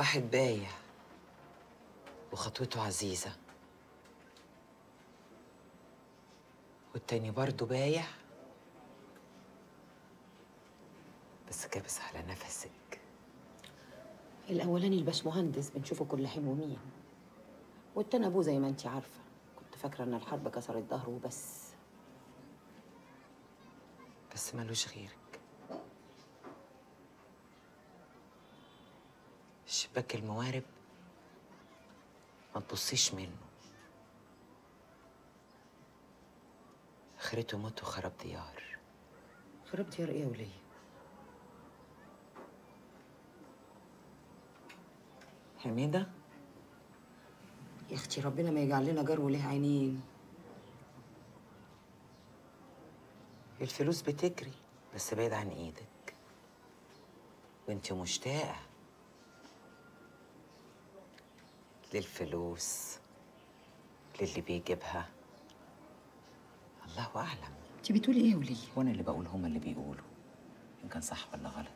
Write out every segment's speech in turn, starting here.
واحد بايع وخطوته عزيزة والتاني برضه بايع بس كابس على نفسك الاولاني الباشمهندس بنشوفه كل حين ومين والتاني ابوه زي ما انت عارفه كنت فاكره ان الحرب كسرت ظهره وبس بس ملوش غيرك شباك الموارب ما تبصيش منه اخرته موت وخراب ديار خرب ديار ايه يا وليه حميدة يا اختي ربنا ما يجعل لنا جار وله عينين الفلوس بتجري بس بعيد عن ايدك وانت مشتاقة للفلوس للي بيجيبها الله أعلم انت بتقولي ايه يا وليه وانا اللي بقول هما اللي بيقولوا ان كان صح ولا غلط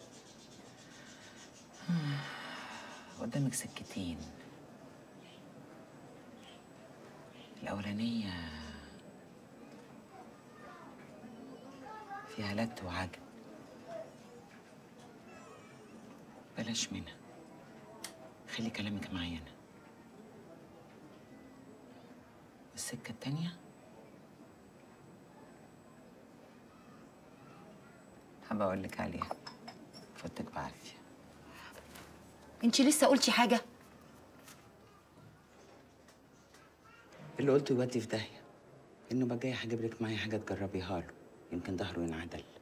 قدامك سكتين الأولانية فيها لت وعجب بلاش منها خلي كلامك معايا أنا السكة التانية حابة أقول لك عليها فوتك بعافية انت لسه قلتي حاجه اللي قلته يودي في داهية إنه بقى جاي هجيب لك معايا حاجة تجربيها له يمكن ظهره ينعدل